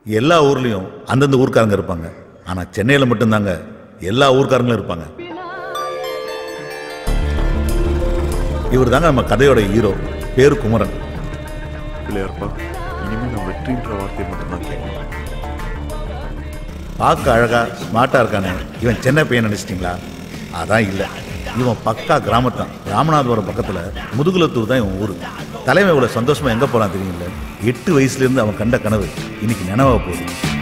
எல்லா ஊர்லேயும் அந்தந்த ஊர்க்காரங்க இருப்பாங்க ஆனால் சென்னையில் மட்டும்தாங்க எல்லா ஊர்க்காரங்களும் இருப்பாங்க இவர் தாங்க நம்ம கதையோட ஹீரோ பேரு குமரன் பிள்ளையார்ப்பா இனிமேல் நான் வெற்றின்ற வார்த்தையை மட்டும்தான் கேட்கணும் பார்க்க அழகா ஸ்மார்ட்டா இருக்கானே இவன் சென்னை பையன் நினைச்சிட்டிங்களா அதான் இல்லை இவன் பக்கா கிராமத்தான் ராமநாதபுரம் பக்கத்துல முதுகுலத்தூர் தான் இவன் ஊரு தலைவன் இவ்வளவு சந்தோஷமா எங்க போறான் தெரியுமில்ல எட்டு வயசுல இருந்து அவன் கண்ட கனவு இன்னைக்கு நினைவா போகுது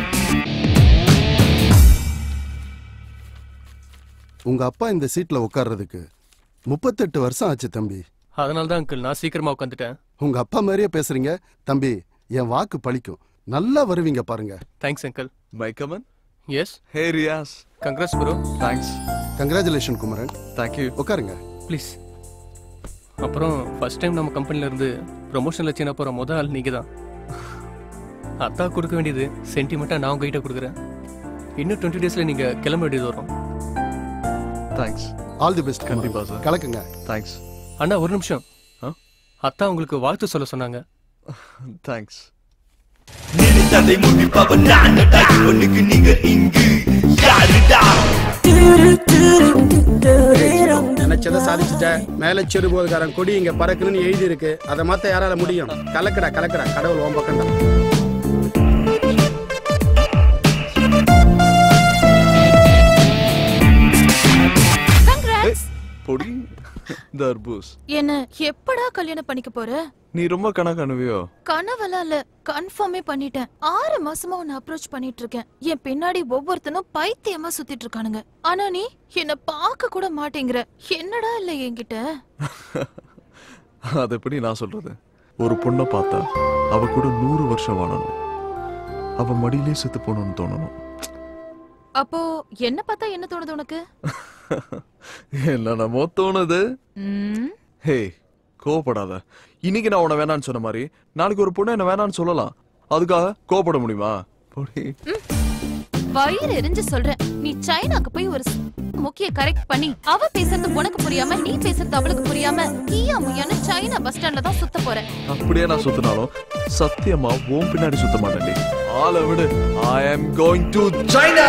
உங்க அப்பா இந்த சீட்ல உட்கார்றதுக்கு முப்பத்தெட்டு வருஷம் ஆச்சு தம்பி அதனால தான் அங்கிள் நான் சீக்கிரமா உட்காந்துட்டேன் உங்க அப்பா மாதிரியே பேசுறீங்க தம்பி என் வாக்கு பழிக்கும் நல்லா வருவீங்க பாருங்க thanks uncle my come on yes hey Riyas congrats bro thanks congratulation Kumaran thank you உட்காருங்க ப்ளீஸ் அப்புறம் ஃபர்ஸ்ட் டைம் நம்ம கம்பெனில இருந்து ப்ரொமோஷனில் சின்ன போகிற முத ஆள் நீங்க தான் அத்தா கொடுக்க வேண்டியது சென்டிமெண்ட்டாக நான் உங்ககிட்ட கொடுக்குறேன் இன்னும் டுவெண்ட்டி டேஸில் நீங்கள் கிளம்ப வேண்டியது வரும் தேங்க்ஸ் ஆல் தி பெஸ்ட் கண்டிப்பா சார் கலக்குங்க தேங்க்ஸ் அண்ணா ஒரு நிமிஷம் ஆ? அத்தா உங்களுக்கு வாழ்த்து சொல்ல சொன்னாங்க தேங்க்ஸ் நினைத்ததை முடிப்பவன் நானடா இவனுக்கு நிகர் இங்கு யாருடா நினைச்சதை சாதிச்சுட்ட மேல சிறுபோதுக்காரன் கொடி இங்க பறக்குன்னு எழுதி இருக்கு அதை மாத்த யாரால முடியும் கலக்கடா கலக்கடா கடவுள் உன் பக்கம் தான் Congrats. பொடி தர்பூஸ் என்ன எப்படா கல்யாணம் பண்ணிக்க போற நீ ரொம்ப கணக்கணுவியோ கனவெல்லாம் இல்ல கன்ஃபார்மே பண்ணிட்டேன் ஆறு மாசமா உன்னை அப்ரோச் பண்ணிட்டு இருக்கேன் என் பின்னாடி ஒவ்வொருத்தனும் பைத்தியமா சுத்திட்டு இருக்கானுங்க ஆனா நீ என்ன பார்க்க கூட மாட்டேங்கிற என்னடா இல்ல என்கிட்ட அது எப்படி நான் சொல்றது ஒரு பொண்ணை பார்த்தா அவ கூட நூறு வருஷம் வாழணும் அவ மடியிலே செத்து போகணும்னு தோணணும் அப்போ என்ன பார்த்தா என்ன தோணுது உனக்கு என்னென்னமோ தோணுது ம், ஹே கோவப்படாத இன்னைக்கு நான் உன்னை வேணான்னு சொன்ன மாதிரி நாளைக்கு ஒரு பொண்ணு என்ன வேணான்னு சொல்லலாம் அதுக்காக கோவப்பட முடியுமா பொடி வயிறு எரிஞ்சு சொல்றேன் நீ சைனாக்கு போய் ஒரு ஸ்- முக்கிய கரெக்ட் பண்ணி அவ பேசுறது உனக்கு புரியாம நீ பேசுறது அவளுக்கு புரியாம நீயா முய்யான்னு சைனா பஸ் ஸ்டாண்ட்ல தான் சுத்த போற அப்படியே நான் சுத்தினாலும் சத்தியமா உன் பின்னாடி சுத்த மாட்டேன் ஆளை விடு I am going to China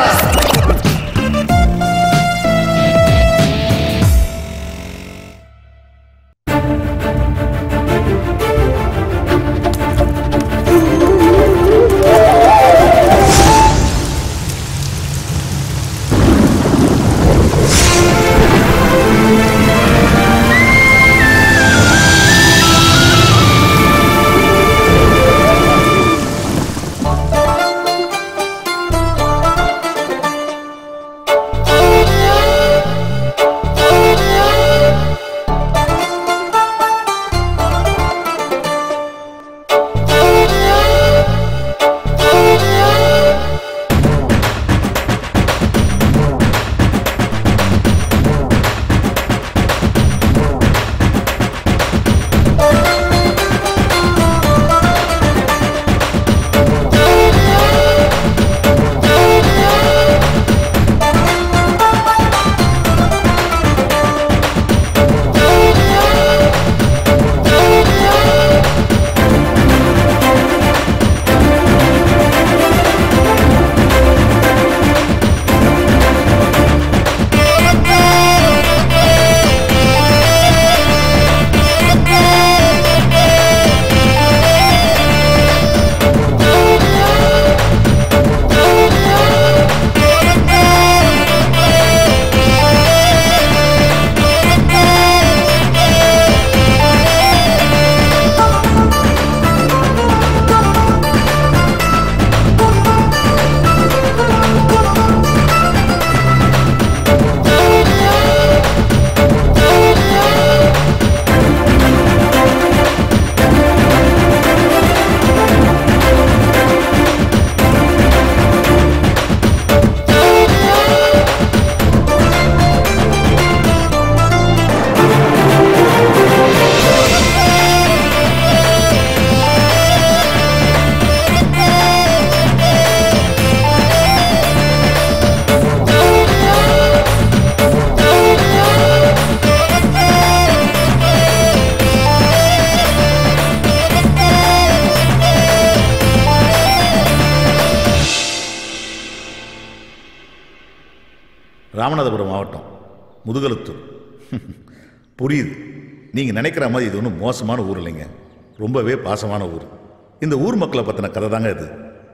Ramanathapuram மாவட்டம் முதுகலத்தூர் புரியுது நீங்கள் நினைக்கிற மாதிரி இது ஒன்றும் மோசமான ஊர் இல்லைங்க ரொம்பவே பாசமான ஊர் இந்த ஊர் மக்களை பற்றின கதை தாங்க இது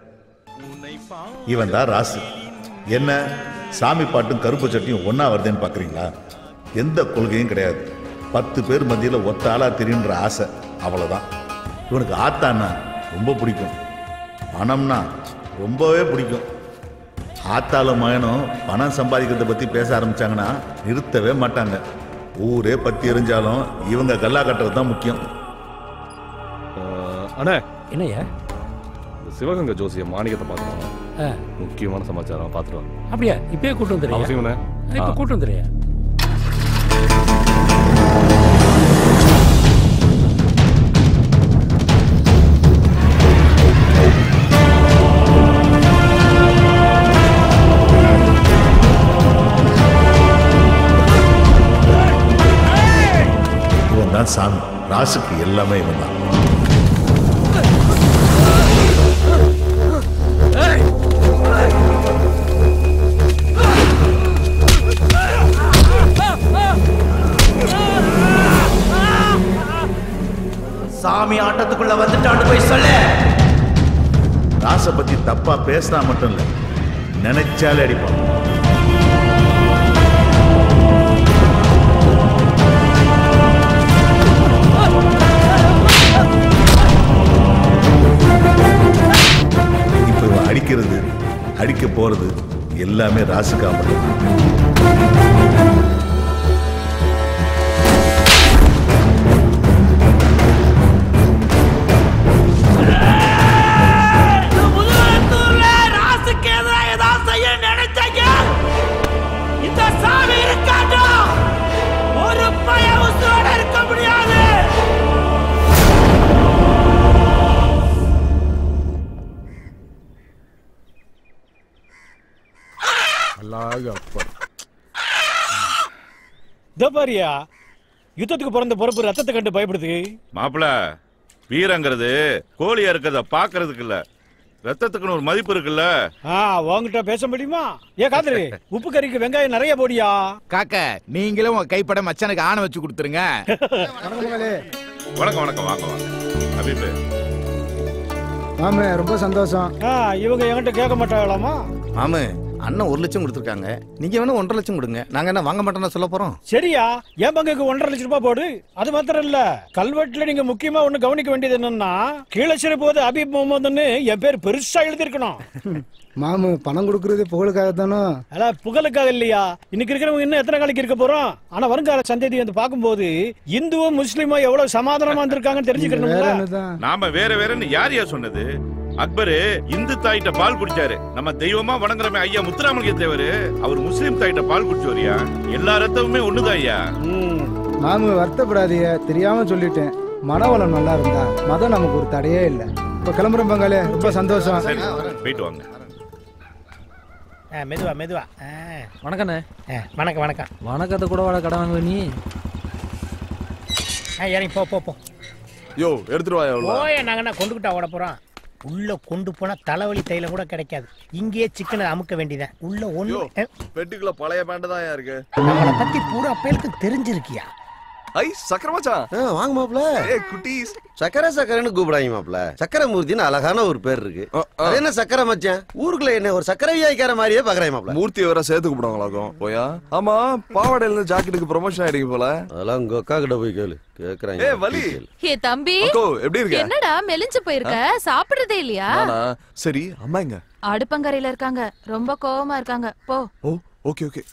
இவன் தான் ராசு என்ன சாமி பாட்டும் கருப்பு சட்டியும் ஒன்றா வருதுன்னு பார்க்குறீங்களா எந்த கொள்கையும் கிடையாது பத்து பேர் மத்தியில் ஒத்த ஆளா தெரியுன்ற ஆசை அவ்வளோதான் இவனுக்கு ஆத்தான்னா ரொம்ப பிடிக்கும் பணம்னா ரொம்பவே பிடிக்கும் ஆத்தாலும் மகனும் பணம் சம்பாதிக்கிறத பற்றி பேச ஆரம்பிச்சாங்கன்னா நிறுத்தவே மாட்டாங்க ஊரே பத்தி எரிஞ்சாலும் இவங்க கல்லா கட்டுறது தான் முக்கியம் அண்ணே என்னய்யா இந்த சிவகங்கை ஜோசிய மாணிக்கத்தை பார்த்துருவாங்க ஆ. முக்கியமான சமாச்சாரம் பார்த்துருவாங்க அப்படியா இப்பயே கூட்டு வந்துடுறியா அவசியம்ண்ணே இப்ப ஆ. கூட்டு வந்துடுறியா இவன் தான் சாமி ராசுக்கு எல்லாமே இவன் தான் சாமி ஆட்டத்துக்குள்ள வந்துட்டான்னு போய் சொல்லு ராசை பத்தி தப்பா பேசினா மட்டும் இல்லை நினைச்சாலே அடிப்பான் இப்போ இவன் அடிக்கிறது அடிக்க போறது எல்லாமே ராசுக்காக மட்டும் முதலத்தூர்ல ராசுக்கு எதிரா ஏதாவது செய்ய நினைச்சீங்க இந்த சாமி இருக்காண்டோ ஒரு பய உசுரோட இருக்க முடியாது அல்லாஹ் அப்பா தபாரியா யுத்தத்துக்கு பிறந்த பொறுப்பு ரத்தத்தை கண்டு பயப்படுது மாப்பிள வீரங்கிறது கோழியா இருக்கிறத பாக்குறதுக்கு இல்ல ரத்தத்துக்குன்னு ஒரு மதிப்பு இருக்குல்ல ஆ உங்ககிட்ட பேச முடியுமா ஏ காதலி உப்பு கறிக்கு வெங்காயம் நிறைய போடியா காக்க நீங்களும் உங்க கைப்பட மச்சானுக்கு ஆணை வச்சு கொடுத்துருங்க வணக்கம் வணக்கம் வாங்க வாங்க அபிப்பு மாமே ரொம்ப சந்தோஷம் இவங்க என்கிட்ட கேட்க மாட்டாங்களாமா மாமு அண்ணன் ஒரு லட்சம் கொடுத்துருக்காங்க நீங்க வேணா ஒன்றரை லட்சம் கொடுங்க நாங்க என்ன வாங்க மாட்டோம்னா சொல்ல போறோம் சரியா என் பங்குக்கு ஒன்றரை லட்சம் ரூபாய் போடு அது மாத்திரம் இல்ல கல்வெட்டுல நீங்க முக்கியமா ஒண்ணு கவனிக்க வேண்டியது என்னன்னா கீழே சிறு போது அபீப் முகமதுன்னு என் பேர் பெருசா எழுதி இருக்கணும் மாமு பணம் கொடுக்கறது புகழுக்காக தானோ அல புகழுக்காக இல்லையா இன்னைக்கு இருக்கிறவங்க இன்னும் எத்தனை நாளைக்கு இருக்க போறோம் ஆனா வருங்கால சந்ததி வந்து பார்க்கும்போது இந்துவும் முஸ்லீமும் எவ்வளவு சமாதானமா இருந்திருக்காங்கன்னு தெரிஞ்சுக்கணும்ல நாம வேற வேறன்னு யார் யார் சொன்னது அக்பரு இந்து தாயிட்ட பால் குடிச்சாரு நம்ம தெய்வமா வணங்குறமே ஐயா முத்துராமலிங்க தேவரு அவர் முஸ்லீம் தாயிட்ட பால் குடிச்சவரியா எல்லா ரத்தமுமே ஒண்ணுதான் ஐயா மாமு வருத்தப்படாதீங்க தெரியாம சொல்லிட்டேன் மனவளம் நல்லா இருந்தா மதம் நமக்கு ஒரு தடையே இல்லை இப்ப கிளம்புறோம் பங்காளி ரொம்ப சந்தோஷம் சரி போயிட்டு வாங்க மெதுவா மெதுவா வணக்கண்ணே வணக்கம் வணக்கம் வணக்கத்தை கூட வாட கடை வாங்குவ நீ இறங்கி போ போ போ யோ எடுத்துட்டு வாயா உள்ள. போய நாங்கன்னா கொண்டுகிட்டா ஓட போறோம் உள்ள கொண்டு போனா தலைவலி தைலம் கூட கிடைக்காது இங்கேயே சிக்கனை அமுக்க வேண்டியதான் உள்ள யோ ஒண்ணு பெட்டிக்குள்ள பழைய பேண்ட் தான் இருக்கு நம்மளை பத்தி பூரா பேருக்கு தெரிஞ்சிருக்கியா ஐ சக்கர மச்சான் வாங்க மாப்ள ஏ குட்டீஸ் சக்கரை சக்கரைன்னு கூப்பிடாங்க மாப்ள சக்கரை மூர்த்தின்னு அழகான ஒரு பேர் இருக்கு அது என்ன சக்கரை மச்சான் ஊருக்குள்ள என்ன ஒரு சக்கரை வியாய்க்கார மாதிரியே பாக்குறாங்க மாப்ள மூர்த்தி வேற சேர்த்து கூப்பிடுவாங்களாக்கும் போயா ஆமா பாவாடையில இருந்து ஜாக்கெட்டுக்கு ப்ரொமோஷன் ஆயிடுங்க போல அதெல்லாம் உங்க அக்கா கிட்ட போய் கேளு கேக்குறாங்க ஏய் வலி ஏ தம்பி அக்கோ எப்படி இருக்க என்னடா மெலிஞ்சு போயிருக்க சாப்பிடுறதே இல்லையா நானா சரி அம்மா எங்க அடுப்பங்கரையில இருக்காங்க ரொம்ப கோவமா இருக்காங்க போ ஓ ஓகே ஓகே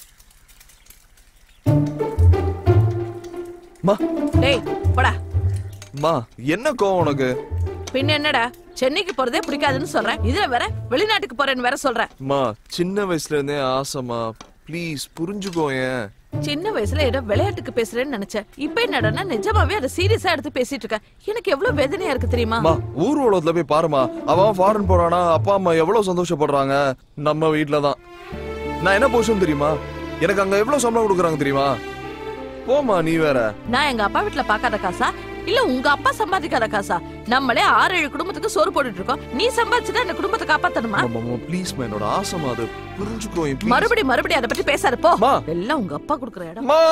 மா டேய் போடா மா என்ன கோவம் உனக்கு பின்ன என்னடா சென்னைக்கு போறதே பிடிக்காதுன்னு சொல்றேன் இதுல வேற வெளிநாட்டுக்கு போறேன்னு வேற சொல்றேன் மா சின்ன வயசுல இருந்தே ஆசைமா ப்ளீஸ் புரிஞ்சுக்கோ ஏன் சின்ன வயசுல ஏதோ விளையாட்டுக்கு பேசுறேன்னு நினைச்சேன் இப்ப என்னடா நிஜமாவே அதை சீரியஸா எடுத்து பேசிட்டு இருக்க எனக்கு எவ்வளவு வேதனையா இருக்கு தெரியுமா மா ஊர் உலகத்துல போய் பாருமா அவன் ஃபாரின் போறானா அப்பா அம்மா எவ்வளவு சந்தோஷப்படுறாங்க நம்ம வீட்ல தான் நான் என்ன பொசிஷன் தெரியுமா எனக்கு அங்க எவ்வளவு சம்பளம் கொடுக்குறாங்க தெரியுமா போமா நீ வேற நான் எங்க அப்பா வீட்டுல பாக்காத காசா இல்ல உங்க அப்பா சம்பாதிக்காத காசா நம்மளே ஆறு ஏழு குடும்பத்துக்கு சோறு போட்டுட்டு இருக்கோம் நீ சம்பாதிச்சுதான் இந்த குடும்பத்தை காப்பாத்தணுமா ப்ளீஸ் என்னோட ஆசைமா அது புரிஞ்சுக்கோ என் please. மறுபடியும் மறுபடியும் அதை பத்தி பேசாத போ மா. எல்லாம் உங்க அப்பா குடுக்குற இடம் மா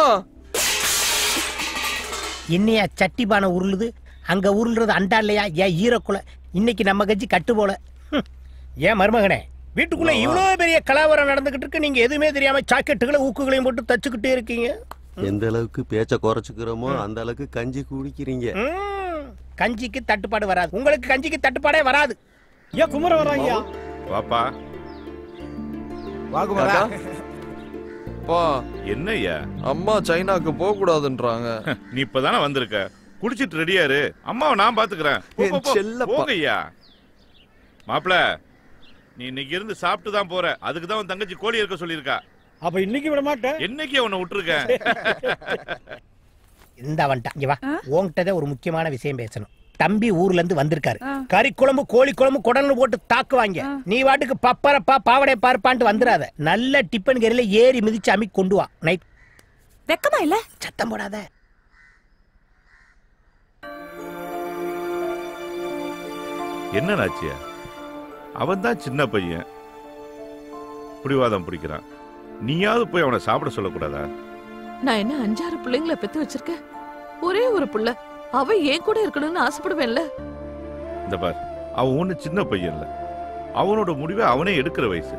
என்னையா சட்டி பானை உருளுது அங்க உருளுறது அண்டா இல்லையா ஏன் ஈரக்குலை இன்னைக்கு நம்ம கட்சி கட்டு போல ஹம். ஏன் மருமகனே வீட்டுக்குள்ள இவ்வளவு பெரிய கலாவரம் நடந்துகிட்டு இருக்கு நீங்க எதுவுமே தெரியாம சாக்கெட்டுகளை ஊக்குகளையும் போட்டு தச்சுக்கிட்டே இருக்கீங்க எந்த அளவுக்கு பேச்ச குறைச்சுக்கிறோமோ அந்த அளவுக்கு கஞ்சி குடிக்கிறீங்க ம், கஞ்சிக்கு தட்டுப்பாடு வராது உங்களுக்கு கஞ்சிக்கு தட்டுப்பாடே வராது ஏன் குமர வர்றாங்கயா வாப்பா வாகுமாரா பா என்னய்யா அம்மா சைனாக்கு போக கூடாதுன்றாங்க நீ இப்பதானே வந்திருக்க குடிச்சிட்டு ரெடியா இரு அம்மாவை நான் பாத்துக்கிறேன் போ, போ, என் போ. செல்லப்பா. போங்கய்யா மாப்பிள நீ இன்னைக்கு இருந்து சாப்பிட்டு தான் போற அதுக்கு தான் உன் தங்கச்சி கோழி இருக்க சொல்லியிருக்கா அப்ப இன்னைக்கு விட மாட்டேன் என்னைக்கு உன்னை விட்டுருக்கேன் இந்த வந்துட்டான் இங்க வா உன்கிட்ட ஒரு முக்கியமான விஷயம் பேசணும் தம்பி ஊர்ல இருந்து வந்திருக்காரு கறி குழம்பு கோழி குழம்பு குடல்னு போட்டு தாக்குவாங்க நீ வாட்டுக்கு பப்பரப்பா பாவடை பார்ப்பான்ட்டு வந்துடாத நல்ல டிப்பன் கறியில ஏறி மிதிச்சு அமி கொண்டு வா நைட் வெக்கமா இல்ல சத்தம் போடாத என்ன நாச்சியா அவன் தான் சின்ன பையன் பிடிவாதம் பிடிக்கிறான் நீயாவது போய் அவனை சாப்பிட சொல்லக்கூடாதா நான் என்ன அஞ்சாறு பிள்ளைங்களை பெத்து வச்சிருக்கேன் ஒரே ஒரு புள்ள அவ ஏன் கூட இருக்கணும்னு ஆசைப்படுவேன்ல இந்த பார் அவன் ஒண்ணு சின்ன பையன் இல்ல அவனோட முடிவை அவனே எடுக்கிற வயசு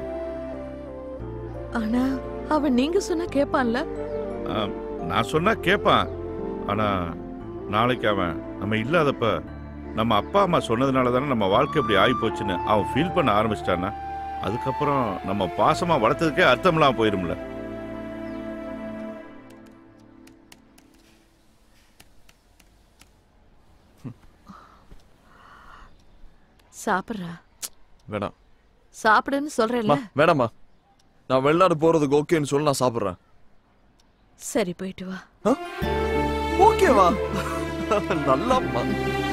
ஆனா அவன் நீங்க சொன்னா கேப்பான்ல ஆம், நான் சொன்னா கேட்பான் ஆனா நாளைக்கு அவன் நம்ம இல்லாதப்ப நம்ம அப்பா அம்மா சொன்னதுனால தானே நம்ம வாழ்க்கை இப்படி ஆகி போச்சுன்னு அவன் ஃபீல் பண்ண ஆரம்பிச்சிட்டான்னா அதுக்கப்புறம் நம்ம பாசமா வளர்த்ததுக்கே அர்த்தம்லாம் போயிரும்ல சாப்பிடுறா வேணாம் சாப்பிடுன்னு சொல்றேன்ல மா வேணாம்மா நான் வெளிநாடு போறதுக்கு ஓகேன்னு சொல்லி நான் சாப்பிடுறேன் சரி போயிட்டு வா ஓகேவா நல்லாம்மா